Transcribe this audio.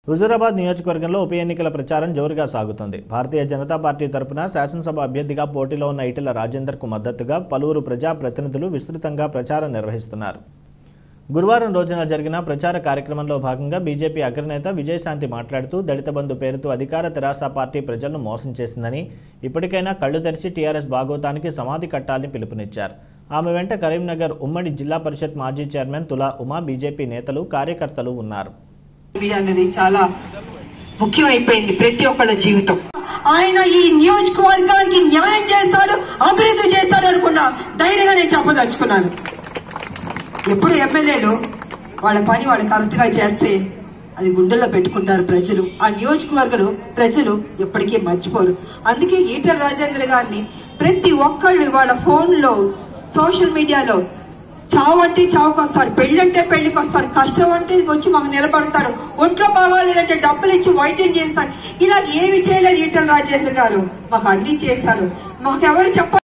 హుజూరాబాద్ నియోజకవర్గంలో ఉప ఎన్నికల ప్రచారం జోరుగా సాగుతుంది భారతీయ జనతా పార్టీ తరపున శాసనసభ అభ్యర్థిగా పోటీలో ఉన్న ఈటెల రాజేందర్కు మద్దతుగా పలువురు ప్రజాప్రతినిధులు విస్తృతంగా ప్రచారం నిర్వహిస్తున్నారు గురువారం రోజున జరిగిన ప్రచార కార్యక్రమంలో భాగంగా బీజేపీ అగ్రనేత విజయశాంతి మాట్లాడుతూ దళిత బంధు పేరుతో అధికార తెరాస పార్టీ ప్రజలను మోసం చేసిందని ఇప్పటికైనా కళ్ళు తెరిచి టీఆర్ఎస్ భాగోతానికి సమాధి కట్టాలని పిలుపునిచ్చారు ఆమె వెంట కరీంనగర్ ఉమ్మడి జిల్లా పరిషత్ మాజీ చైర్మన్ తులా ఉమా బీజేపీ నేతలు కార్యకర్తలు ఉన్నారు ఇది అనేది చాలా ముఖ్యమైపోయింది ప్రతి ఒక్కళ్ళ జీవితం ఆయన ఈ నియోజకవర్గానికి న్యాయం చేస్తాడు అభివృద్ధి చేస్తాడు అనుకున్నా ధైర్యంగా నేను చెప్పదలుచుకున్నాను ఎప్పుడు ఎమ్మెల్యేలు వాళ్ళ పని వాళ్ళు కరెక్ట్ గా చేస్తే అది గుండెల్లో పెట్టుకుంటారు ప్రజలు ఆ నియోజకవర్గం ప్రజలు ఎప్పటికీ మర్చిపోరు అందుకే ఈటల రాజేంద్ర గారిని ప్రతి ఒక్కళ్ళు వాళ్ళ ఫోన్ లో సోషల్ మీడియాలో చావు అంటే చావుకు వస్తారు పెళ్లి అంటే పెళ్లికి వస్తారు కష్టం అంటే వచ్చి మాకు నిలబడతారు ఒంట్లో బాగాలేదంటే డబ్బులు ఇచ్చి వైద్యం చేస్తారు ఇలా ఏమి చేయలేదు ఈటల రాజేంద్ర గారు మాకు అన్ని చేశారు మాకు ఎవరు చెప్ప